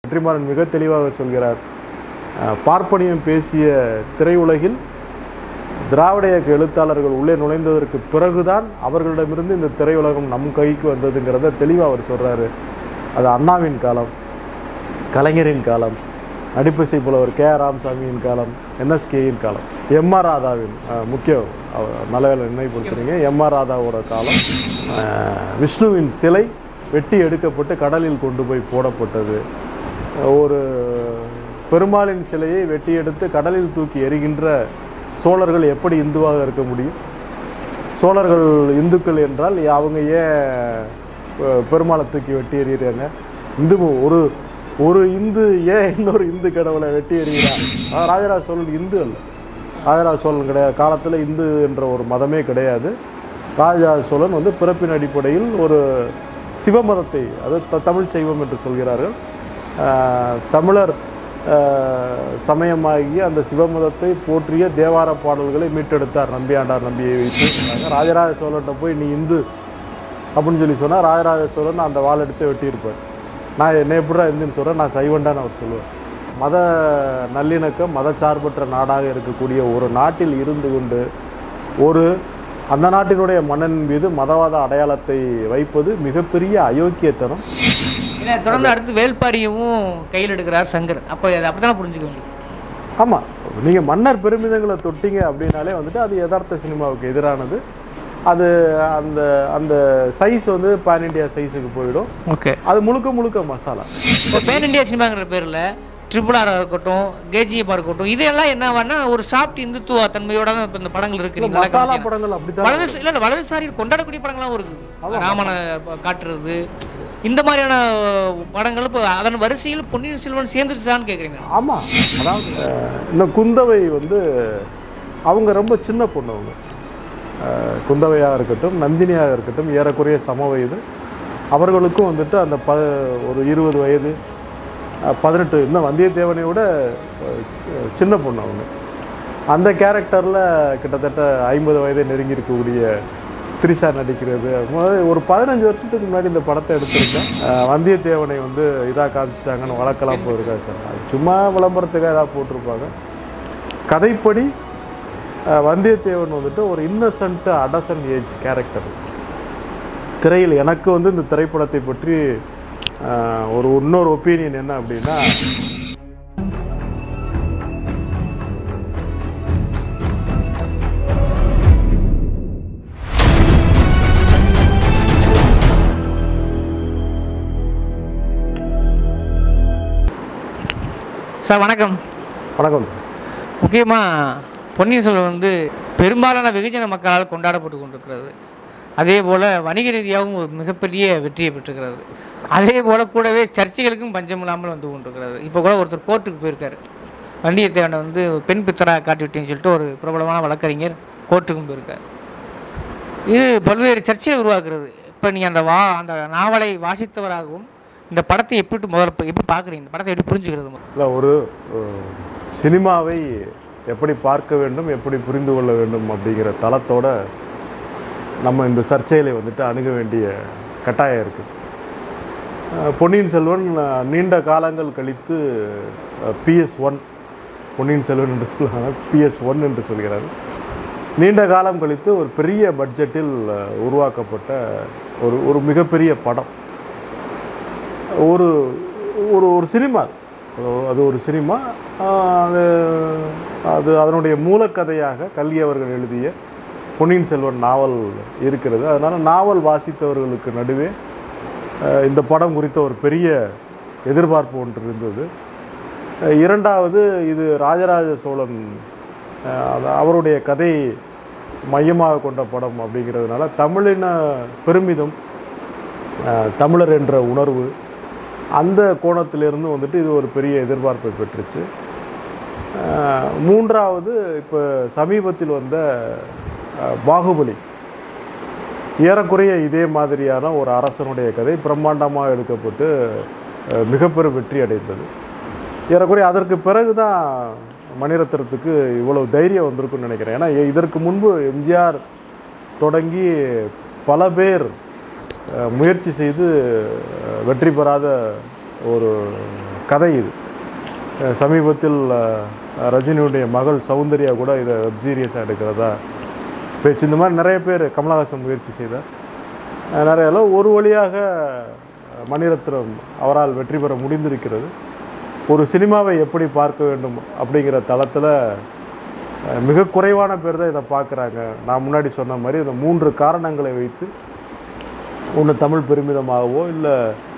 வெற்றிமாறன் மிக தெளிவாக சொல்கிறார் அஹ், பார்ப்பனியம் பேசிய திரையுலகில் திராவிட இயக்க எழுத்தாளர்கள் உள்ளே நுழைந்ததற்கு பிறகுதான் அவர்களிடமிருந்து இந்த திரையுலகம் நம் கைக்கு வந்ததுங்கிறத தெளிவாக அவர் சொல்கிறாரு அது அண்ணாவின் காலம் கலைஞரின் காலம் நடிப்பிசை புலவர் கே ஆர் ராமசாமியின் காலம் என்எஸ்கேயின் காலம் எம்ஆர் ராதாவின் அஹ், முக்கிய அவர் நல்ல வேலை நினைவுபடுத்துறீங்க எம்ஆர் ராதாவோட காலம் அஹ், விஷ்ணுவின் சிலை வெட்டி எடுக்கப்பட்டு கடலில் கொண்டு போய் போடப்பட்டது ஒரு பெருமாளின் சிலையை வெட்டி எடுத்து கடலில் தூக்கி எறிகின்ற சோழர்கள் எப்படி இந்துவாக இருக்க முடியும் சோழர்கள் இந்துக்கள் என்றால் அவங்க ஏன் அஹ், பெருமாளை தூக்கி வெட்டி எறிகிறாங்க இந்து ஒரு ஒரு இந்து ஏன் இன்னொரு இந்து கடவுளை வெட்டி எறிகிறான் ஆனா, ராஜராஜ சோழன் இந்து அல்ல ராஜராஜ சோழன் கிடையாது காலத்தில் இந்து என்ற ஒரு மதமே கிடையாது ராஜராஜ சோழன் வந்து பிறப்பின் அடிப்படையில் ஒரு சிவமதத்தை அது த- தமிழ் சைவம் என்று சொல்கிறார்கள் ஆஹ், தமிழர் ஆஹ், சமயமாகிய அந்த சிவமதத்தை போற்றிய தேவார பாடல்களை மீட்டெடுத்தார் நம்பியாண்டார் நம்பியை வைத்து ராஜராஜ சோழன்ட்ட போய் நீ இந்து அப்படின்னு சொல்லி சொன்னால் ராஜராஜ சோழன் அந்த வாள் எடுத்து வெட்டியிருப்பார் நான் என்ன எப்படா இந்துன்னு சொல்கிறேன் நான் சைவண்டான்னு அவர் சொல்லுவேன் மத நல்லிணக்கம் மதச்சார்பற்ற நாடாக இருக்கக்கூடிய ஒரு நாட்டில் இருந்து கொண்டு ஒரு அந்த நாட்டினுடைய மன்னன் மீது மதவாத அடையாளத்தை வைப்பது மிகப்பெரிய அயோக்கியத்தனம் ஏன்னா தொடர்ந்து அடுத்து வேல்பாரியவும் கையில் எடுக்கிறார் சங்கர் அப்போ அதை அப்படித்தானே புரிஞ்சுக்க முடியும் ஆமாம் நீங்கள் மன்னர் பெருமிதங்களை தொட்டீங்க அப்படின்னாலே வந்துட்டு அது யதார்த்த சினிமாவுக்கு எதிரானது அது அந்த அந்த சைஸ் வந்து பேன் இண்டியா சைஸுக்கு போயிடும் ஓகே அது முழுக்க முழுக்க மசாலா இப்போ பேன் இந்தியா சினிமாங்கிற பேரில் ட்ரிபிள் ஆராக இருக்கட்டும் கேஜிஎஃபாக இருக்கட்டும் இதெல்லாம் என்னவானா ஒரு சாஃப்ட் இந்துத்துவ தன்மையோட தான் இப்போ இந்த படங்கள் இருக்கு நீங்க நல்லா மசாலா கவனிச்சீங்கன்னா. படங்கள் அப்படித்தான் வலது இல்லை இல்லை வலதுசாரி கொண்டாடக்கூடிய படங்களாகவும் இருக்குது ராமனை ப- காட்டுறது இந்த மாதிரியான படங்கள் இப்போ அதன் வரிசையில் பொன்னியின் செல்வன் சேர்ந்துருச்சான்னு கேட்குறீங்க ஆமாம் அதாவது அஹ், இந்த குந்தவை வந்து அவங்க ரொம்ப சின்ன பொண்ணு அவங்க அஹ், குந்தவையாக இருக்கட்டும் நந்தினியாக இருக்கட்டும் ஏறக்குறைய சம வயது அவர்களுக்கும் வந்துட்டு அந்த ப ஒரு இருபது வயது அஹ், பதினெட்டு இன்னும் வந்தியத்தேவனை விட அஹ், சி- சின்ன பொண்ணு அவங்க அந்த கேரக்டரில் கிட்டத்தட்ட ஐம்பது வயதை நெருங்கி இருக்கக்கூடிய த்ரிஷா நடிக்கிறது அது மாதிரி ஒரு பதினஞ்சு வருஷத்துக்கு முன்னாடி இந்த படத்தை எடுத்திருக்கேன் அஹ், வந்தியத்தேவனை வந்து இதாக காமிச்சிட்டாங்கன்னு வழக்கெல்லாம் போயிருக்காங்க சார் அது சும்மா விளம்பரத்துக்காக ஏதாவது போட்டிருப்பாங்க கதைப்படி அஹ், வந்தியத்தேவன் வந்துட்டு ஒரு இன்னசென்ட் அடசன் ஏஜ் கேரக்டர் திரையில் எனக்கு வந்து இந்த திரைப்படத்தை பற்றி அஹ், ஒரு இன்னொரு ஒப்பீனியன் என்ன அப்படின்னா சார் வணக்கம் வணக்கம் முக்கியமாக பொன்னியின் செல்வன் வந்து பெரும்பாலான வெகுஜன மக்களால் கொண்டாடப்பட்டு கொண்டிருக்கிறது அதே போல் வணிக ரீதியாகவும் ஒரு மிகப்பெரிய வெற்றியை பெற்றிருக்கிறது அதே போல் கூடவே சர்ச்சைகளுக்கும் பஞ்சம் இல்லாமல் வந்து கொண்டிருக்கிறது இப்போ கூட ஒருத்தர் கோர்ட்டுக்கு போயிருக்காரு வந்தியத்தேவனை வந்து பெண் பித்தராக காட்டிவிட்டேன்னு சொல்லிட்டு ஒரு பிரபலமான வழக்கறிஞர் கோர்ட்டுக்கும் போயிருக்கார் இது பல்வேறு சர்ச்சையை உருவாக்குறது இப்போ நீங்கள் அந்த வா அந்த நாவலை வாசித்தவராகவும் இந்த படத்தை எப்படி முதல்ல எப்படி பார்க்குறீங்க இந்த படத்தை எப்படி புரிஞ்சுக்கிறது முதல்ல? இல்லை ஒரு அஹ், சினிமாவை எப்படி பார்க்க வேண்டும் எப்படி புரிந்து கொள்ள வேண்டும் அப்படிங்கிற தளத்தோட நம்ம இந்த சர்ச்சைகளை வந்துட்டு அணுக வேண்டிய கட்டாயம் இருக்குது பொன்னியின் செல்வன் அஹ், நீண்ட காலங்கள் கழித்து பிஎஸ் ஒன் பொன்னியின் செல்வன் என்று சொல்லுவாங்க பிஎஸ் ஒன் என்று சொல்கிறார் நீண்ட காலம் கழித்து ஒரு பெரிய பட்ஜெட்டில் அஹ், உருவாக்கப்பட்ட ஒரு ஒரு மிகப்பெரிய படம் ஒரு ஒரு ஒரு சினிமா அது. அது ஒரு சினிமா ஆஹ் அது அது அதனுடைய மூலக்கதையாக கல்கி அவர்கள் எழுதிய பொன்னியின் செல்வன் நாவல் இருக்கிறது அதனால் நாவல் வாசித்தவர்களுக்கு நடுவே ஆஹ் இந்த படம் குறித்த ஒரு பெரிய எதிர்பார்ப்பு ஒன்று இருந்தது ஆஹ் இரண்டாவது இது ராஜராஜ சோழன் ஆஹ் அது அவருடைய கதை மையமாக கொண்ட படம் அப்படிங்கிறதுனால தமிழின பெருமிதம் ஆஹ் தமிழர் என்ற உணர்வு அந்த கோணத்திலிருந்து வந்துட்டு இது ஒரு பெரிய எதிர்பார்ப்பை பெற்றுச்சு ஆஹ் மூன்றாவது இப்போ சமீபத்தில் வந்த ஆஹ் பாகுபலி ஏறக்குறைய இதே மாதிரியான ஒரு அரசனுடைய கதை பிரம்மாண்டமாக எடுக்கப்பட்டு ஆஹ் மிகப்பெரும் வெற்றி அடைந்தது ஏறக்குறைய அதற்கு பிறகு தான் மணிரத்னத்துக்கு இவ்வளவு தைரியம் வந்திருக்குன்னு நினைக்கிறேன் ஏன்னா இ- இதற்கு முன்பு எம்ஜிஆர் தொடங்கி பல பேர் அஹ், முயற்சி செய்து அஹ், வெற்றி பெறாத ஒரு கதை இது அஹ் சமீபத்தில் அஹ், ரஜினியுடைய மகள் சௌந்தர்யா கூட இதை வெப் சீரியஸாக எடுக்கிறதா பேச்சு இந்த மாதிரி நிறைய பேர் கமலஹாசன் முயற்சி செய்தார் அஹ் நிறைய அளவு ஒரு வழியாக அஹ், மணிரத்னம் அவரால் வெற்றி பெற முடிந்திருக்கிறது ஒரு சினிமாவை எப்படி பார்க்க வேண்டும் அப்படிங்கிற தளத்தில் அஹ், மிக குறைவான பேர் தான் இதை பார்க்குறாங்க நான் முன்னாடி சொன்ன மாதிரி இந்த மூன்று காரணங்களை வைத்து ஒன்று தமிழ் பெருமிதமாகவோ இல்லை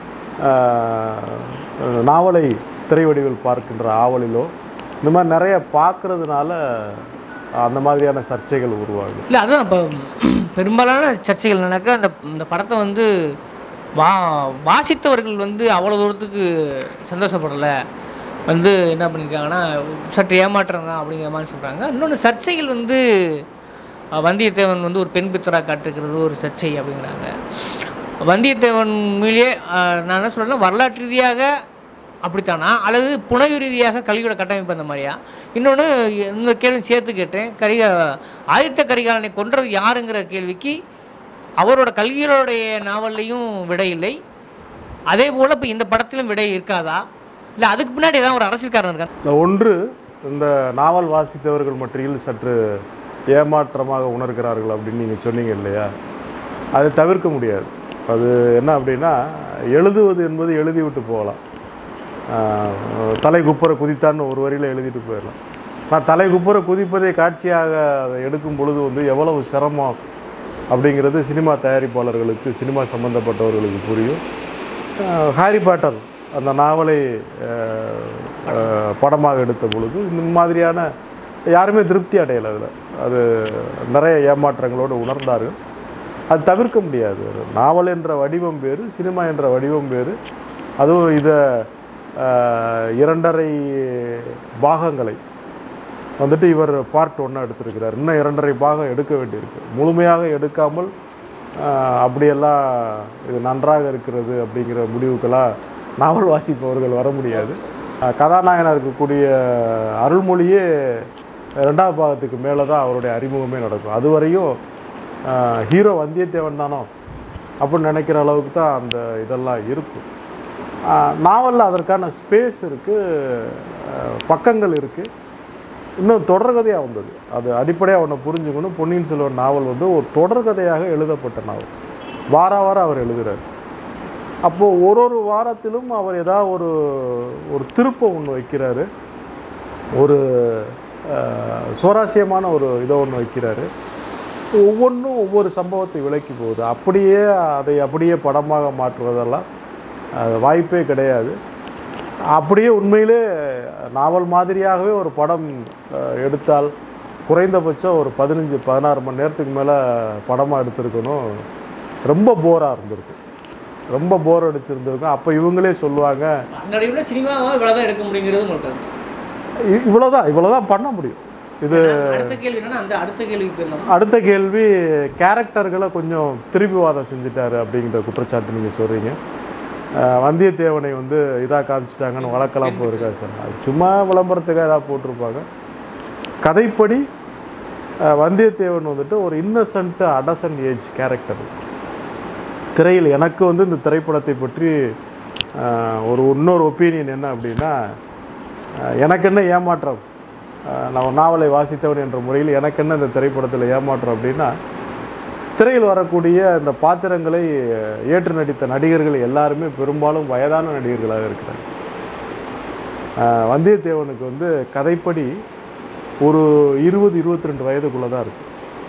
நாவலை திரைவடிவில் பார்க்கின்ற ஆவலிலோ இந்த மாதிரி நிறைய பார்க்கறதுனால அந்த மாதிரியான சர்ச்சைகள் உருவாகுது இல்லை அதான் இப்போ பெரும்பாலான சர்ச்சைகள் என்னன்னாக்கா அந்த இந்த படத்தை வந்து வா வாசித்தவர்கள் வந்து அவ்வளோ தூரத்துக்கு சந்தோஷப்படலை வந்து என்ன பண்ணியிருக்காங்கன்னா சற்று ஏமாற்றம் தான் அப்படிங்கிற மாதிரி சொல்கிறாங்க இன்னொன்று சர்ச்சைகள் வந்து அஹ், வந்தியத்தேவன் வந்து ஒரு பெண் பித்தராக காட்டுக்கிறது ஒரு சர்ச்சை அப்படிங்கிறாங்க வந்தியத்தேவன் உண்மையிலேயே அஹ், நான் என்ன சொல்கிறேன்னா வரலாற்று ரீதியாக அப்படித்தானா அல்லது புனைவு ரீதியாக கல்வியோட கட்டமைப்பு அந்த மாதிரியா இன்னொன்று இந்த கேள்வி சேர்த்து கேட்டேன் கரிகா ஆதித்த கரிகாலனை கொன்றது யாருங்கிற கேள்விக்கு அவரோட கல்வியோடைய நாவல்லையும் விடை இல்லை அதே போல் இப்போ இந்த படத்திலும் விடை இருக்காதா இல்லை அதுக்கு பின்னாடி ஏதாவது ஒரு அரசியல்காரன் இருக்கா இந்த ஒன்று இந்த நாவல் வாசித்தவர்கள் மற்றியில் சற்று ஏமாற்றமாக உணர்கிறார்கள் அப்படின்னு நீங்கள் சொன்னீங்க இல்லையா அதை தவிர்க்க முடியாது அது என்ன அப்படின்னா எழுதுவது என்பது எழுதிவிட்டு போகலாம் ஆஹ் தலை குப்புற குதித்தான்னு ஒரு வரியில் எழுதிட்டு போயிடலாம் நான் தலை குப்புற குதிப்பதை காட்சியாக அதை எடுக்கும் பொழுது வந்து எவ்வளவு சிரமம் அப்படிங்கிறது சினிமா தயாரிப்பாளர்களுக்கு சினிமா சம்பந்தப்பட்டவர்களுக்கு புரியும் ஆஹ் ஹாரி பாட்டர் அந்த நாவலை ஆஹ், ஆஹ், படமாக எடுத்த பொழுது இந்த மாதிரியான யாருமே திருப்தி அடையலை அதில் அது நிறைய ஏமாற்றங்களோடு உணர்ந்தார்கள் அது தவிர்க்க முடியாது ஒரு நாவல் என்ற வடிவம் வேறு சினிமா என்ற வடிவம் வேறு அதுவும் இதை ஆஹ், இரண்டரை பாகங்களை வந்துட்டு இவர் பார்ட் ஒன்று எடுத்திருக்கிறார் இன்னும் இரண்டரை பாகம் எடுக்க வேண்டியிருக்கு முழுமையாக எடுக்காமல் ஆஹ், அப்படியெல்லாம் இது நன்றாக இருக்கிறது அப்படிங்கிற முடிவுக்கெல்லாம் நாவல் வாசிப்பவர்கள் வர முடியாது ஆஹ், கதாநாயகனாக இருக்கக்கூடிய அருள்மொழியே ரெண்டாவது பாகத்துக்கு மேலே தான் அவருடைய அறிமுகமே நடக்கும் அதுவரையும் ஆஹ், ஹீரோ வந்தியத்தேவன் தானோ அப்படின்னு நினைக்கிற அளவுக்கு தான் அந்த இதெல்லாம் இருக்கும் நாவலில் அதற்கான ஸ்பேஸ் இருக்குது பக்கங்கள் இருக்குது இன்னும் தொடர்கதையாக வந்தது அது அடிப்படையாக ஒன்று புரிஞ்சுக்கணும் பொன்னியின் செல்வன் நாவல் வந்து ஒரு தொடர்கதையாக எழுதப்பட்ட நாவல் வார வாரம் அவர் எழுதுகிறார் அப்போது ஒரு ஒரு வாரத்திலும் அவர் ஏதாவது ஒரு ஒரு திருப்பம் ஒன்று வைக்கிறாரு ஒரு அஹ், சுவாரஸ்யமான ஒரு இதை ஒன்று வைக்கிறாரு ஒவ்வொன்றும் ஒவ்வொரு சம்பவத்தை விளக்கி போகுது அப்படியே அதை அப்படியே படமாக மாற்றுவதெல்லாம் அஹ், வாய்ப்பே கிடையாது அப்படியே உண்மையிலே நாவல் மாதிரியாகவே ஒரு படம் அஹ், எடுத்தால் குறைந்தபட்சம் ஒரு பதினஞ்சு பதினாறு மணி நேரத்துக்கு மேலே படமாக எடுத்திருக்கணும் ரொம்ப போராக இருந்திருக்கு ரொம்ப போர் அடிச்சிருந்திருக்கும் அப்போ இவங்களே சொல்லுவாங்க அந்த அடிப்படையில் சினிமாவாக இவ்வளோ தான் எடுக்க முடியுங்கிறது உங்களுக்கு இ- இவ்வளவுதான் இவ்வளவுதான் பண்ண முடியும் இது அடுத்த கேள்வி என்னன்னா அந்த அடுத்த கேள்விக்கு போயிடலாம் அடுத்த கேள்வி கேரக்டர்களை கொஞ்சம் திருப்பிவாதம் செஞ்சுட்டாரு அப்படிங்கிற குற்றச்சாட்டு நீங்கள் சொல்கிறீங்க வந்தியத்தேவனை வந்து இதாக காமிச்சிட்டாங்கன்னு வழக்கெல்லாம் போயிருக்கா சார் அது சும்மா விளம்பரத்துக்காக ஏதாவது போட்டிருப்பாங்க கதைப்படி அஹ், வந்தியத்தேவன் வந்துட்டு ஒரு இன்னசென்ட் அடசன் ஏஜ் கேரக்டர் திரையில் எனக்கு வந்து இந்த திரைப்படத்தை பற்றி அஹ், ஒரு இன்னொரு ஒப்பீனியன் என்ன அப்படின்னா அஹ், எனக்கு என்ன ஏமாற்றம் அஹ், நான் நாவலை வாசித்தவன் என்ற முறையில் எனக்கு என்ன இந்த திரைப்படத்தில் ஏமாற்றம் அப்படின்னா திரையில் வரக்கூடிய இந்த பாத்திரங்களை அஹ், ஏற்று நடித்த நடிகர்கள் எல்லாருமே பெரும்பாலும் வயதான நடிகர்களாக இருக்கிறாங்க அஹ், வந்தியத்தேவனுக்கு வந்து கதைப்படி ஒரு இருபது இருபத்தி ரெண்டு வயதுக்குள்ளே தான் இருக்கு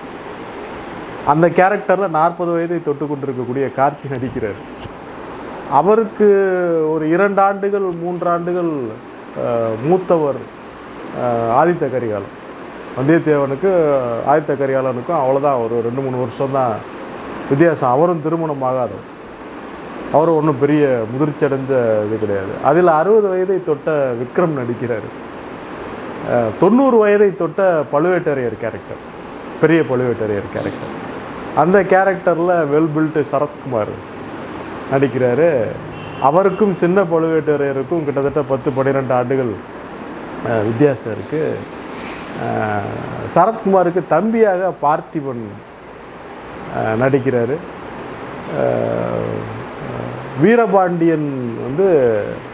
அந்த கேரக்டரில் நாற்பது வயதை தொட்டு கொண்டிருக்கக்கூடிய கார்த்தி நடிக்கிறார் அவருக்கு ஒரு இரண்டு ஆண்டுகள் மூன்று ஆண்டுகள் அஹ், மூத்தவர் அஹ், ஆதித்த கரிகாலன் வந்தியத்தேவனுக்கு ஆதித்த கரிகாலனுக்கும் அவ்வளோதான் ஒரு ரெண்டு மூணு வருஷம் தான் வித்தியாசம் அவரும் திருமணம் ஆகாதவர் அவரும் ஒன்றும் பெரிய முதிர்ச்சி அடைஞ்ச இது கிடையாது அதில் அறுபது வயதை தொட்ட விக்ரம் நடிக்கிறார் அஹ், தொண்ணூறு வயதை தொட்ட பழுவேட்டரையர் கேரக்டர் பெரிய பழுவேட்டரையர் கேரக்டர் அந்த கேரக்டரில் வெல் பில்ட்டு சரத்குமார் நடிக்கிறாரு அவருக்கும் சின்ன பழுவேட்டரையருக்கும் கிட்டத்தட்ட பத்து பன்னிரெண்டு ஆண்டுகள் அஹ், வித்தியாசம் இருக்குது சரத்குமாருக்கு தம்பியாக பார்த்திபன் அஹ், நடிக்கிறாரு அஹ், வீரபாண்டியன் வந்து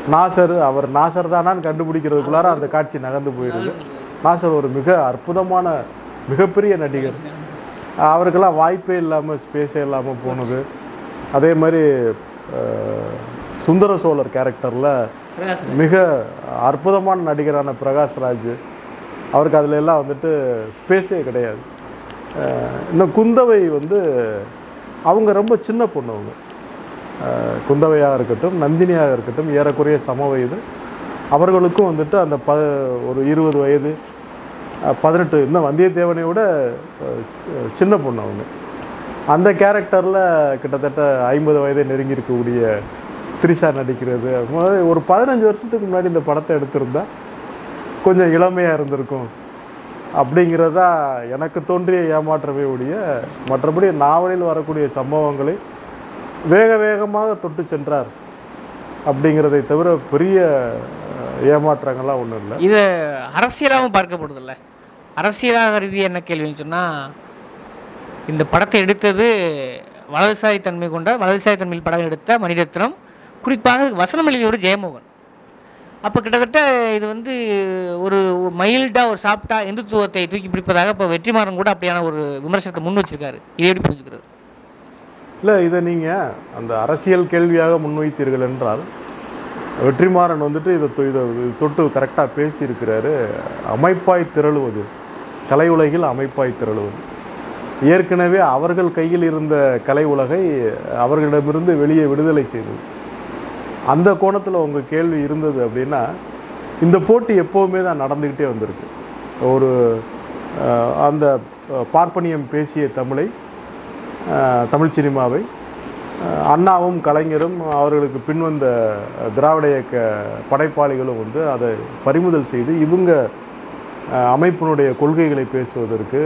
நாசர் அவர் நாசர் தானான்னு கண்டுபிடிக்கிறதுக்குள்ளார அந்த காட்சி நகர்ந்து போயிடுது நாசர் ஒரு மிக அற்புதமான மிகப்பெரிய நடிகர் அவருக்கெல்லாம் வாய்ப்பே இல்லாமல் ஸ்பேஸே இல்லாமல் போனது அதே மாதிரி அஹ், சுந்தர சோழர் கேரக்டரில் மிக அற்புதமான நடிகரான பிரகாஷ்ராஜ் அவருக்கு அதுல எல்லாம் வந்துட்டு ஸ்பேஸே கிடையாது அஹ் இன்னும் குந்தவை வந்து அவங்க ரொம்ப சின்ன பொண்ணு அவங்க அஹ் குந்தவையாக இருக்கட்டும் நந்தினியாக இருக்கட்டும் ஏறக்குறைய சம வயது அவர்களுக்கும் வந்துட்டு அந்த ப ஒரு இருபது வயது அஹ் பதினெட்டு இன்னும் வந்தியத்தேவனை விட அஹ் சி- சின்ன பொண்ணு அவங்க அந்த கேரக்டரில் கிட்டத்தட்ட ஐம்பது வயதை நெருங்கி இருக்கக்கூடிய த்ரிஷா நடிக்கிறது அது மாதிரி ஒரு பதினஞ்சு வருஷத்துக்கு முன்னாடி இந்த படத்தை எடுத்திருந்தா கொஞ்சம் இளமையாக இருந்திருக்கும் அப்படிங்கிறதா எனக்கு தோன்றிய ஏமாற்றமே ஒழிய மற்றபடி நாவலில் வரக்கூடிய சம்பவங்களை வேக வேகமாக தொட்டு சென்றார் அப்படிங்கிறதை தவிர பெரிய அஹ், ஏமாற்றங்கள்லாம் ஒன்றும் இல்லை இதை அரசியலாகவும் பார்க்கப்படுதில்ல அரசியலாக ரீதியாக என்ன கேள்வின்னு சொன்னால் இந்த படத்தை எடுத்தது வலதுசாரி தன்மை கொண்ட வலதுசாரி தன்மையில் படம் எடுத்த மணிரத்னம் குறிப்பாக வசனம் எழுதியவர் ஜெயமோகன் அப்போ கிட்டத்தட்ட இது வந்து ஒரு மைல்டாக ஒரு சாப்பிட்டா இந்துத்துவத்தை தூக்கி பிடிப்பதாக இப்போ வெற்றிமாறன் கூட அப்படியான ஒரு விமர்சனத்தை முன் வச்சிருக்காரு இதை எப்படி புரிஞ்சுக்கிறது இல்லை இதை நீங்கள் அந்த அரசியல் கேள்வியாக முன்வைத்தீர்கள் என்றால் வெற்றிமாறன் வந்துட்டு இதை தொ- இதை தொட்டு கரெக்டாக பேசியிருக்கிறாரு அமைப்பாய் திரளுவது கலை உலகில் அமைப்பாய் திரளுவது ஏற்கனவே அவர்கள் கையில் இருந்த கலை உலகை அவர்களிடமிருந்து வெளியே விடுதலை செய்தது அந்த கோணத்தில் உங்கள் கேள்வி இருந்தது அப்படின்னா இந்த போட்டி எப்போவுமே தான் நடந்துக்கிட்டே வந்திருக்கு ஒரு அஹ், அந்த அஹ், பார்ப்பனியம் பேசிய தமிழை அஹ், தமிழ் சினிமாவை அஹ், அண்ணாவும் கலைஞரும் அவர்களுக்கு பின்வந்த அஹ், திராவிட இயக்க படைப்பாளிகளும் வந்து அதை பறிமுதல் செய்து இவங்க அஹ், அமைப்பினுடைய கொள்கைகளை பேசுவதற்கு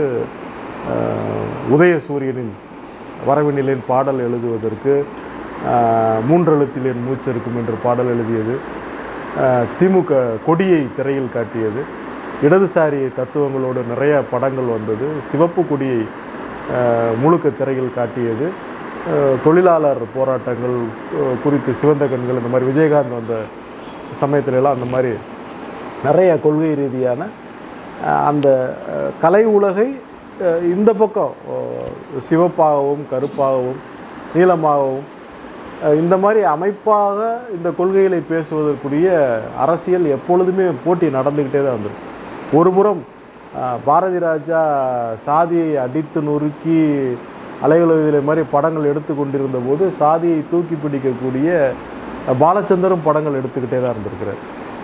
அஹ், உதயசூரியனின் வரவினிலின் பாடல் எழுதுவதற்கு அஹ், மூன்றெழுத்தில் என் மூச்சிருக்கும் என்று பாடல் எழுதியது அஹ், திமுக கொடியை திரையில் காட்டியது இடதுசாரி தத்துவங்களோடு நிறைய படங்கள் வந்தது சிவப்பு கொடியை அஹ், முழுக்க திரையில் காட்டியது அஹ், தொழிலாளர் போராட்டங்கள் அஹ், குறித்து சிவந்த கண்கள் இந்த மாதிரி விஜயகாந்த் வந்த சமயத்துல எல்லாம் அந்த மாதிரி நிறைய கொள்கை ரீதியான அஹ், அந்த அஹ், கலை உலகை அஹ், இந்த பக்கம் அஹ், சிவப்பாகவும் கருப்பாகவும் நீளமாகவும் அஹ், இந்த மாதிரி அமைப்பாக இந்த கொள்கைகளை பேசுவதற்குரிய அரசியல் எப்பொழுதுமே போட்டி நடந்துக்கிட்டே தான் வந்திருக்கு ஒரு புறம் அஹ், பாரதி ராஜா சாதியை அடித்து நொறுக்கி அலையுலகிலே மாதிரி படங்கள் எடுத்து கொண்டிருந்த போது சாதியை தூக்கி பிடிக்கக்கூடிய அஹ், பாலச்சந்தரும் படங்கள் எடுத்துக்கிட்டே தான் இருந்திருக்கிறார்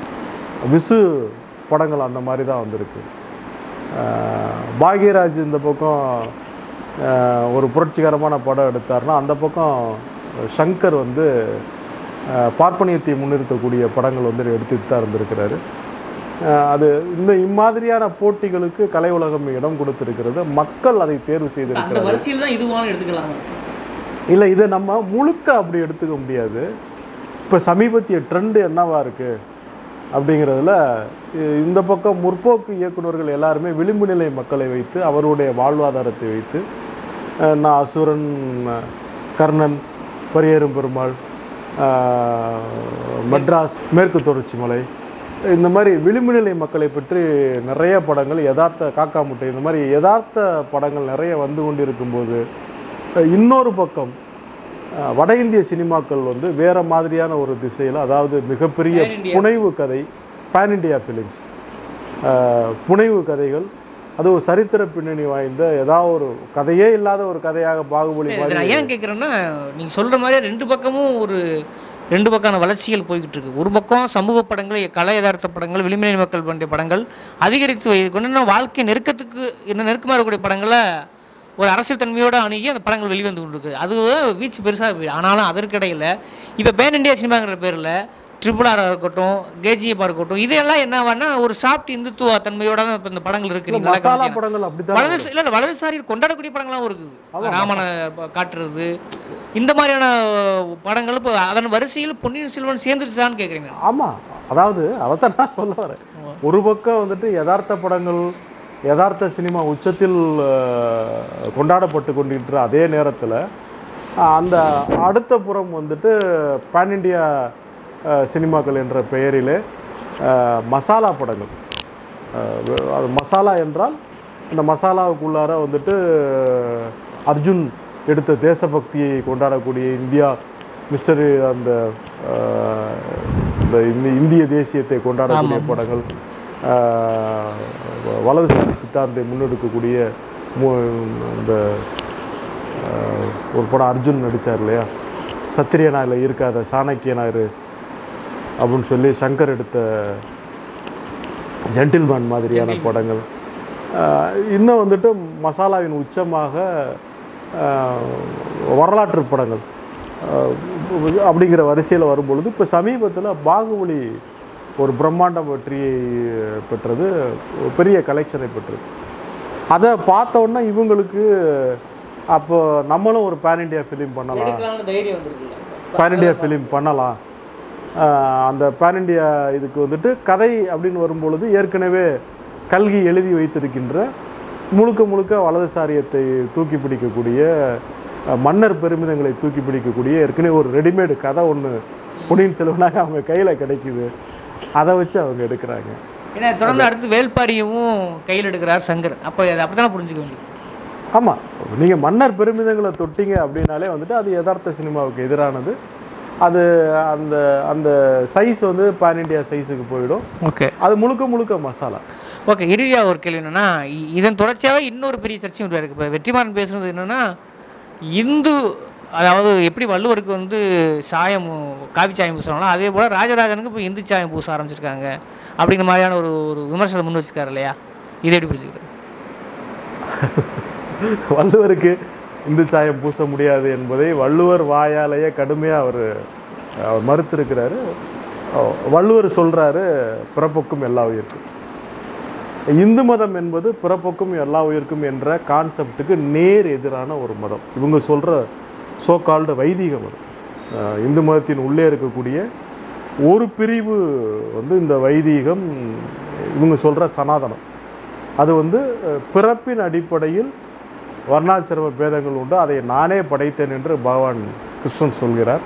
விசு படங்கள் அந்த மாதிரி தான் வந்திருக்கு அஹ் பாக்யராஜ் இந்த பக்கம் அஹ், ஒரு புரட்சிகரமான படம் எடுத்தார்னா அந்த பக்கம் சங்கர் வந்து அஹ், பார்ப்பனியத்தை முன்னிறுத்தக்கூடிய படங்கள் வந்து எடுத்துட்டு தான் இருந்திருக்கிறாரு அஹ், அது இந்த இம்மாதிரியான போட்டிகளுக்கு கலை உலகம் இடம் கொடுத்திருக்கிறது மக்கள் அதை தேர்வு செய்திருக்கிறார் வரிசையில் தான் இதுவான எடுத்துக்கலாம் இல்லை இதை நம்ம முழுக்க அப்படி எடுத்துக்க முடியாது இப்போ சமீபத்திய ட்ரெண்டு என்னவா இருக்கு அப்படிங்கிறதுல இ- இந்த பக்கம் முற்போக்கு இயக்குனர்கள் எல்லாருமே விளிம்பு நிலை மக்களை வைத்து அவருடைய வாழ்வாதாரத்தை வைத்து அஹ், நான் அசுரன் அஹ், கர்ணன் பரியேறும் பெருமாள் அஹ், மெட்ராஸ் மேற்கு தொடர்ச்சி மலை இந்த மாதிரி விளிம்பு நிலை மக்களை பற்றி நிறைய படங்கள் யதார்த்த காக்கா முட்டை இந்த மாதிரி யதார்த்த படங்கள் நிறைய வந்து கொண்டு இருக்கும்போது அஹ், இன்னொரு பக்கம் அஹ், வட இந்திய சினிமாக்கள் வந்து வேற மாதிரியான ஒரு திசையில் அதாவது மிகப்பெரிய Pan India. புனைவு கதை பேன் இண்டியா ஃபிலிம்ஸ் புனைவு கதைகள் அது ஒரு சரித்திர பின்னணி வாய்ந்த ஏதாவது ஒரு கதையே இல்லாத ஒரு கதையாக பாகுபலி இதை மாதிரி நான் ஏன் கேட்குறேன்னா நீங்கள் சொல்கிற மாதிரியே ரெண்டு பக்கமும் ஒரு ரெண்டு பக்கான வளர்ச்சிகள் போய்கிட்டு இருக்கு ஒரு பக்கம் சமூக படங்கள் கலை யதார்த்த படங்கள் விளிம்புநிலை மக்கள் பற்றிய படங்கள் அதிகரித்து வை- கொண்டு இன்னும் வாழ்க்கை நெருக்கத்துக்கு இன்னும் நெருக்கமாக இருக்கக்கூடிய படங்களை ஒரு அரசியல் தன்மையோடு அணுகி அந்த படங்கள் வெளிவந்து கொண்டிருக்கு அது வீச்சு பெருசாக ஆனாலும் அதற்கிடையில் இப்போ பேன் இண்டியா சினிமாங்கிற பேரில் ட்ரிபிள் ஆராக இருக்கட்டும் கேஜிஎஃபாக இருக்கட்டும் இதெல்லாம் என்னவான்னா ஒரு சாஃப்ட் இந்துத்துவ தன்மையோட தான் இப்போ இந்த படங்கள் இருக்கு நீங்க நல்லா மசாலா கவனிச்சீங்கன்னா. படங்கள் அப்படித்தான் வலது இல்ல இல்ல வலதுசாரி கொண்டாடக்கூடிய படங்களாகவும் இருக்குது ராமனை ப- காட்டுறது இந்த மாதிரியான படங்கள் இப்போ அதன் வரிசையில் பொன்னியின் செல்வன் சேர்ந்துருச்சான்னு கேட்குறீங்க ஆமாம் அதாவது அதைத்தான் நான் சொல்ல வரேன் ஒரு பக்கம் வந்துட்டு யதார்த்த படங்கள் யதார்த்த சினிமா உச்சத்தில் அஹ், கொண்டாடப்பட்டு கொண்டிருக்கிற அதே நேரத்தில் அந்த அடுத்த புறம் வந்துட்டு பேன் இண்டியா அஹ், சினிமாக்கள் என்ற பெயரிலே அஹ், மசாலா படங்கள் அஹ், வெ- அது மசாலா என்றால் அந்த மசாலாவுக்குள்ளார வந்துட்டு அர்ஜுன் எடுத்த தேசபக்தியை கொண்டாடக்கூடிய இந்தியா மிஸ்டர் அந்த அஹ், இந்த இந்தி- இந்திய தேசியத்தை கொண்டாடக்கூடிய படங்கள் அஹ், வ- வலதுசாரி சித்தாந்தை முன்னெடுக்கக்கூடிய மு- இந்த அஹ், ஒரு படம் அர்ஜுன் நடித்தார் இல்லையா சத்திரியனா இல்லை இருக்காத சாணக்கியனா இரு அப்படின்னு சொல்லி சங்கர் எடுத்த ஜென்டில்மேன் மாதிரியான படங்கள் அஹ், இன்னும் வந்துட்டு மசாலாவின் உச்சமாக அஹ், வரலாற்று படங்கள் அஹ், அப்படிங்கிற வரிசையில் வரும்பொழுது இப்போ சமீபத்தில் பாகுபலி ஒரு பிரம்மாண்ட வெற்றியை பெற்றது ஒரு பெரிய கலெக்ஷனை பெற்றது அதை பார்த்த உடனே இவங்களுக்கு அப்போ நம்மளும் ஒரு பேன் இண்டியா ஃபிலிம் பண்ணலாம் எடுக்கலாம்னு தைரியம் வந்திருக்குல்ல பேன் இண்டியா ஃபிலிம் பண்ணலாம் ஆஹ் அந்த பேன் இண்டியா இதுக்கு வந்துட்டு கதை அப்படின்னு வரும்பொழுது ஏற்கனவே கல்கி எழுதி வைத்திருக்கின்ற முழுக்க முழுக்க வலதுசாரியத்தை தூக்கி பிடிக்கக்கூடிய அஹ், மன்னர் பெருமிதங்களை தூக்கி பிடிக்கக்கூடிய ஏற்கனவே ஒரு ரெடிமேடு கதை ஒன்று பொன்னியின் செல்வனாக அவங்க கையில் கிடைக்குது அதை வச்சு அவங்க எடுக்கிறாங்க ஏன்னா தொடர்ந்து அடுத்து வேல்பாரியவும் கையில் எடுக்கிறார் சங்கர் அப்போ அதை அப்படி தானே புரிஞ்சுக்க வேண்டியது ஆமாம் நீங்கள் மன்னர் பெருமிதங்களை தொட்டிங்க அப்படின்னாலே வந்துட்டு அது யதார்த்த சினிமாவுக்கு எதிரானது அது அந்த அந்த சைஸ் வந்து பேன் இண்டியா சைஸுக்கு போயிடும் ஓகே அது முழுக்க முழுக்க மசாலா ஓகே இறுதியாக ஒரு கேள்வி என்னென்னா இதன் தொடர்ச்சியாகவே இன்னொரு பெரிய சர்ச்சையும் உருவாயிருக்கு இப்போ வெற்றிமாறன் பேசுனது என்னென்னா இந்து அதாவது எப்படி வள்ளுவருக்கு வந்து சாயம் காவி சாயம் பூசுறாங்களோ அதே போல் ராஜராஜனுக்கு இப்போ இந்து சாயம் பூச ஆரம்பிச்சிருக்காங்க அப்படிங்கிற மாதிரியான ஒரு ஒரு விமர்சனம் முன் வச்சிருக்காரு இல்லையா இதை எப்படி புரிஞ்சுக்கிறது வள்ளுவருக்கு இந்து சாயம் பூச முடியாது என்பதை வள்ளுவர் வாயாலேயே கடுமையாக அவர் அவர் மறுத்திருக்கிறாரு அஹ் வள்ளுவர் சொல்கிறாரு பிறப்புக்கும் எல்லா உயிர்க்கும் இந்து மதம் என்பது பிறப்புக்கும் எல்லா உயிர்க்கும் என்ற கான்செப்டுக்கு நேர் எதிரான ஒரு மதம் இவங்க சொல்கிற சோ கால்டு வைதிக மதம் அஹ் இந்து மதத்தின் உள்ளே இருக்கக்கூடிய ஒரு பிரிவு வந்து இந்த வைதீகம் இவங்க சொல்கிற சனாதனம் அது வந்து அஹ், பிறப்பின் அடிப்படையில் வர்ணாசிரம பேதங்கள் உண்டு அதை நானே படைத்தேன் என்று பகவான் கிருஷ்ணன் சொல்கிறார்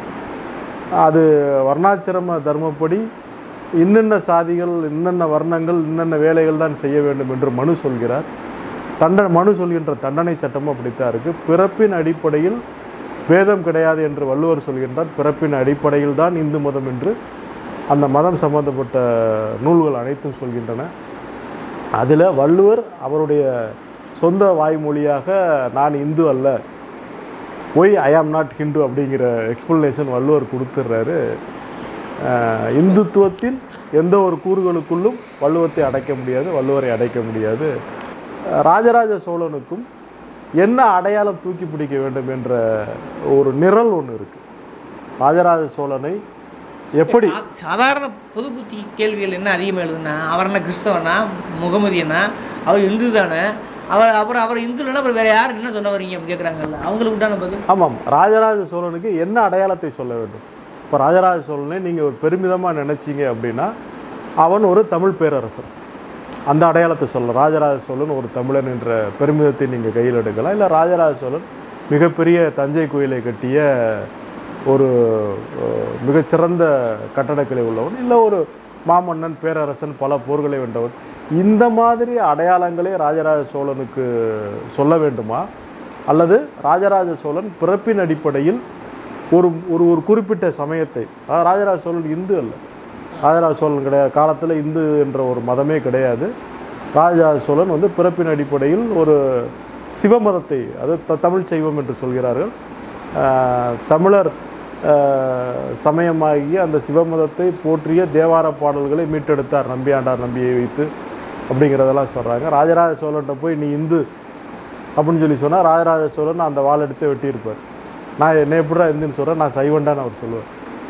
அது வர்ணாசிரம தர்மப்படி இன்னென்ன சாதிகள் இன்னென்ன வர்ணங்கள் இன்னென்ன வேலைகள் தான் செய்ய வேண்டும் என்று மனு சொல்கிறார் தண்டனை மனு சொல்கின்ற தண்டனை சட்டமும் அப்படித்தான் இருக்குது பிறப்பின் அடிப்படையில் வேதம் கிடையாது என்று வள்ளுவர் சொல்கின்றார் பிறப்பின் அடிப்படையில் தான் இந்து மதம் என்று அந்த மதம் சம்பந்தப்பட்ட நூல்கள் அனைத்தும் சொல்கின்றன அதில் வள்ளுவர் அவருடைய சொந்த வாய்மொழியாக நான் இந்து அல்ல Y I am not Hindu அப்படிங்கிற எக்ஸ்பிளனேஷன் வள்ளுவர் கொடுத்துட்றாரு அஹ், இந்துத்துவத்தின் எந்த ஒரு கூறுகளுக்குள்ளும் வள்ளுவத்தை அடைக்க முடியாது வள்ளுவரை அடைக்க முடியாது அஹ், ராஜராஜ சோழனுக்கும் என்ன அடையாளம் தூக்கி பிடிக்க வேண்டும் என்ற ஒரு நிரல் ஒன்று இருக்குது ராஜராஜ சோழனை எப்படி சா- சாதாரண பொது புத்தி கேள்விகள் என்ன அதிகமாக எழுதுனா அவர் என்ன கிறிஸ்தவனா முகமதியனா அவர் இந்து தானே அவர் அப்புறம் அவர் இந்து இல்லைன்னா அப்புறம் வேறு யார் என்ன சொல்ல வரீங்க அப்படின்னு கேட்குறாங்கல்ல அவங்களுக்கு உண்டான பதில் ஆமாம் ராஜராஜ சோழனுக்கு என்ன அடையாளத்தை சொல்ல வேண்டும் இப்போ ராஜராஜ சோழனை நீங்கள் ஒரு பெருமிதமாக நினைச்சீங்க அப்படின்னா அவன் ஒரு தமிழ் பேரரசன் அந்த அடையாளத்தை சொல்லலாம் ராஜராஜ சோழன் ஒரு தமிழன் என்ற பெருமிதத்தை நீங்கள் கையில் எடுக்கலாம் இல்லை ராஜராஜ சோழன் மிகப்பெரிய தஞ்சை கோயிலை கட்டிய ஒரு அஹ், மிகச்சிறந்த கட்டடக்கலை உள்ளவன் இல்லை ஒரு மாமன்னன் பேரரசன் பல போர்களை வென்றவன் இந்த மாதிரி அடையாளங்களே ராஜராஜ சோழனுக்கு சொல்ல வேண்டுமா அல்லது ராஜராஜ சோழன் பிறப்பின் அடிப்படையில் ஒரு ஒரு ஒரு குறிப்பிட்ட சமயத்தை அதாவது ராஜராஜ சோழன் இந்து அல்ல ராஜராஜ சோழன் கிடையாது காலத்தில் இந்து என்ற ஒரு மதமே கிடையாது ராஜராஜ சோழன் வந்து பிறப்பின் அடிப்படையில் ஒரு சிவமதத்தை அது த தமிழ் சைவம் என்று சொல்கிறார்கள் ஆஹ், தமிழர் ஆஹ், சமயமாகிய அந்த சிவமதத்தை போற்றிய தேவார பாடல்களை மீட்டெடுத்தார் நம்பியாண்டார் நம்பியை வைத்து அப்படிங்கிறதெல்லாம் சொல்கிறாங்க ராஜராஜ சோழன்ட்ட போய் நீ இந்து அப்படின்னு சொல்லி சொன்னால் ராஜராஜ சோழன் அந்த வாள் எடுத்து வெட்டியிருப்பார் நான் என்ன எப்படிடா இந்துன்னு சொல்கிறேன் நான் சைவண்டான்னு அவர் சொல்லுவார்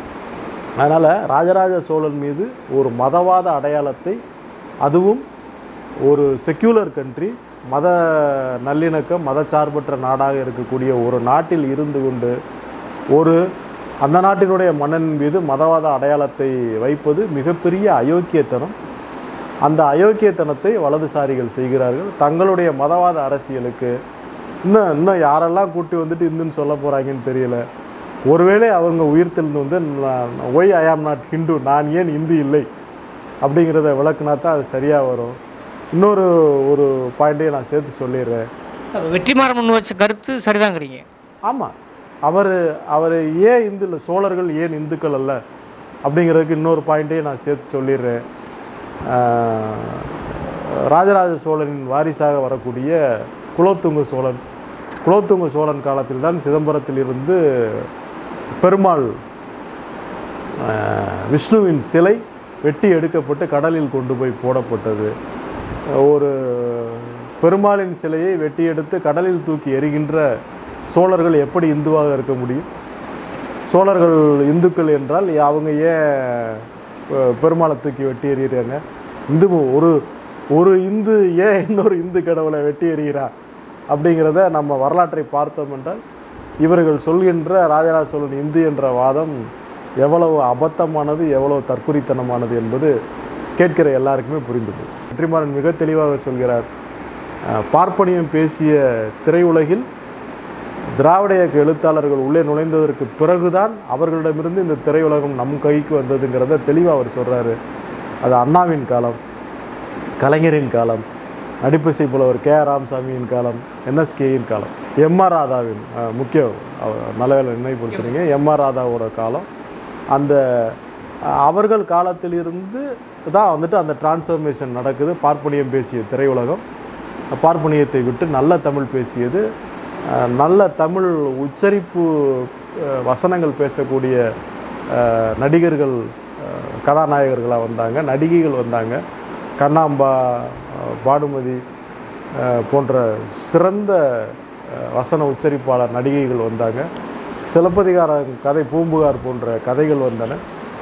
அதனால் ராஜராஜ சோழன் மீது ஒரு மதவாத அடையாளத்தை அதுவும் ஒரு செக்யூலர் கண்ட்ரி மத நல்லிணக்கம் மதச்சார்பற்ற நாடாக இருக்கக்கூடிய ஒரு நாட்டில் இருந்து கொண்டு ஒரு அந்த நாட்டினுடைய மன்னன் மீது மதவாத அடையாளத்தை வைப்பது மிகப்பெரிய அயோக்கியத்தனம் அந்த அயோக்கியத்தனத்தை வலதுசாரிகள் செய்கிறார்கள் தங்களுடைய மதவாத அரசியலுக்கு இன்னும் இன்னும் யாரெல்லாம் கூட்டி வந்துட்டு இந்துன்னு சொல்ல போகிறாங்கன்னு தெரியல ஒருவேளை அவங்க உயிர்த்தெழுந்து வந்து Y I am not Hindu நான் ஏன் இந்து இல்லை அப்படிங்கிறத விளக்குனா தான் அது சரியாக வரும் இன்னொரு ஒரு பாயிண்ட்டையும் நான் சேர்த்து சொல்லிடுறேன் அப்ப வெற்றிமாறன் முன் வச்ச கருத்து சரிதாங்கிறீங்க ஆமாம் அவர் அவர் ஏன் இந்து இல்லை சோழர்கள் ஏன் இந்துக்கள் அல்ல அப்படிங்கிறதுக்கு இன்னொரு பாயிண்ட்டையும் நான் சேர்த்து சொல்லிடுறேன் ஆஹ், ராஜராஜ சோழனின் வாரிசாக வரக்கூடிய குலோத்துங்க சோழன் குலோத்துங்க சோழன் காலத்தில் தான் சிதம்பரத்தில் இருந்து பெருமாள் ஆஹ், விஷ்ணுவின் சிலை வெட்டி எடுக்கப்பட்டு கடலில் கொண்டு போய் போடப்பட்டது ஒரு பெருமாளின் சிலையை வெட்டி எடுத்து கடலில் தூக்கி எறிகின்ற சோழர்கள் எப்படி இந்துவாக இருக்க முடியும் சோழர்கள் இந்துக்கள் என்றால் அவங்க ஏன் அஹ், பெருமாளை தூக்கி வெட்டி எறிகிறாங்க இந்து ஒரு ஒரு இந்து ஏன் இன்னொரு இந்து கடவுளை வெட்டி எறிகிறா அப்படிங்கிறத நம்ம வரலாற்றை பார்த்தோம் என்றால் இவர்கள் சொல்கின்ற ராஜராஜ சோழன் இந்து என்ற வாதம் எவ்வளவு அபத்தமானது எவ்வளவு தற்குறித்தனமானது என்பது கேட்கிற எல்லாருக்குமே புரிந்து போகும் வெற்றிமாறன் மிக தெளிவாக சொல்கிறார் அஹ், பார்ப்பனியம் பேசிய திரையுலகில் திராவிட இயக்க எழுத்தாளர்கள் உள்ளே நுழைந்ததற்கு பிறகுதான் அவர்களிடமிருந்து இந்த திரையுலகம் நம் கைக்கு வந்ததுங்கிறத தெளிவாக அவர் சொல்கிறாரு அது அண்ணாவின் காலம் கலைஞரின் காலம் நடிப்பிசை புலவர் கே ஆர் ராமசாமியின் காலம் என்எஸ்கேயின் காலம் எம்ஆர் ராதாவின் அஹ், முக்கிய அவ- நல்ல வேலை நினைவுபடுத்துறீங்க எம்ஆர் ராதாவோட காலம் அந்த அஹ், அவர்கள் காலத்திலிருந்து தான் வந்துட்டு அந்த டிரான்ஸ்ஃபர்மேஷன் நடக்குது பார்ப்பனியம் பேசிய திரையுலகம் பார்ப்பனியத்தை விட்டு நல்ல தமிழ் பேசியது அஹ், நல்ல தமிழ் உச்சரிப்பு அஹ், வசனங்கள் பேசக்கூடிய அஹ், நடிகர்கள் அஹ், கதாநாயகர்களாக வந்தாங்க நடிகைகள் வந்தாங்க கண்ணாம்பா அஹ், பானுமதி அஹ், போன்ற சிறந்த அஹ், வசன உச்சரிப்பாளர் நடிகைகள் வந்தாங்க சிலப்பதிகார கதை பூம்புகார் போன்ற கதைகள் வந்தன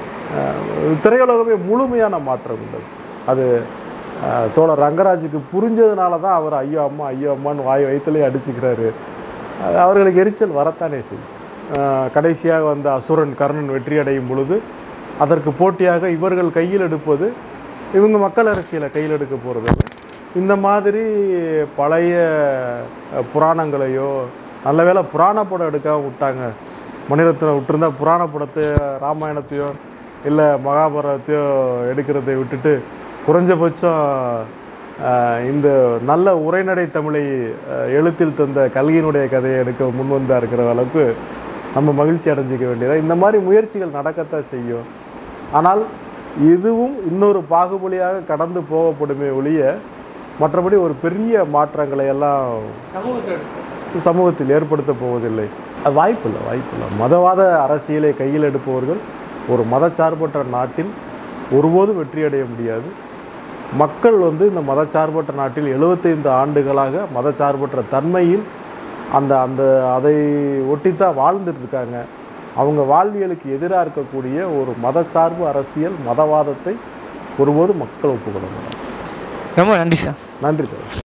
அஹ், திரையுலகமே முழுமையான மாற்றம் உள்ளது அது அஹ், தோழர் ரங்கராஜுக்கு புரிஞ்சதுனால தான் அவர் ஐயோ அம்மா ஐயோ அம்மான்னு வாய் வயிற்றுலேயே அடிச்சுக்கிறாரு அது அவர்களுக்கு எரிச்சல் வரத்தானே செய்யும் அஹ், கடைசியாக வந்த அசுரன் கர்ணன் வெற்றி அடையும் பொழுது அதற்கு போட்டியாக இவர்கள் கையில் எடுப்பது இவங்க மக்கள் அரசியலை கையில் எடுக்க போகிறது இந்த மாதிரி பழைய அஹ், புராணங்களையோ நல்ல வேளை புராண படம் எடுக்காம விட்டாங்க மணிரத்னம் விட்டுருந்தா புராண படத்தை ராமாயணத்தையோ இல்லை மகாபாரதத்தையோ எடுக்கிறதை விட்டுட்டு குறைஞ்சபட்சம் அஹ், இந்த நல்ல உரைநடை தமிழை அஹ், எழுத்தில் தந்த கல்கியினுடைய கதையை எடுக்க முன் வந்தா இருக்கிற அளவுக்கு நம்ம மகிழ்ச்சி அடைஞ்சிக்க வேண்டியதா இந்த மாதிரி முயற்சிகள் நடக்கத்தான் செய்யும் ஆனால் இதுவும் இன்னொரு பாகுபலியாக கடந்து போகப்படுமே ஒழிய மற்றபடி ஒரு பெரிய மாற்றங்களை எல்லாம் சமூகத்தில் சமூகத்தில் ஏற்படுத்த போவதில்லை அது வாய்ப்பில்லை வாய்ப்பில்லை மதவாத அரசியலை கையில் எடுப்பவர்கள் ஒரு மதச்சார்பற்ற நாட்டில் ஒருபோதும் வெற்றி அடைய முடியாது மக்கள் வந்து இந்த மதச்சார்பற்ற நாட்டில் 75 ஆண்டுகளாக மதச்சார்பற்ற தன்மையில் அந்த அந்த அதை ஒட்டித்தான் வாழ்ந்துட்டு இருக்காங்க அவங்க வாழ்வியலுக்கு எதிராக இருக்கக்கூடிய ஒரு மதச்சார்பு அரசியல் மதவாதத்தை ஒருபோதும் மக்கள் ஒப்புக்கொள்ள மாட்டாங்க ரொம்ப நன்றி சார் நன்றி சார்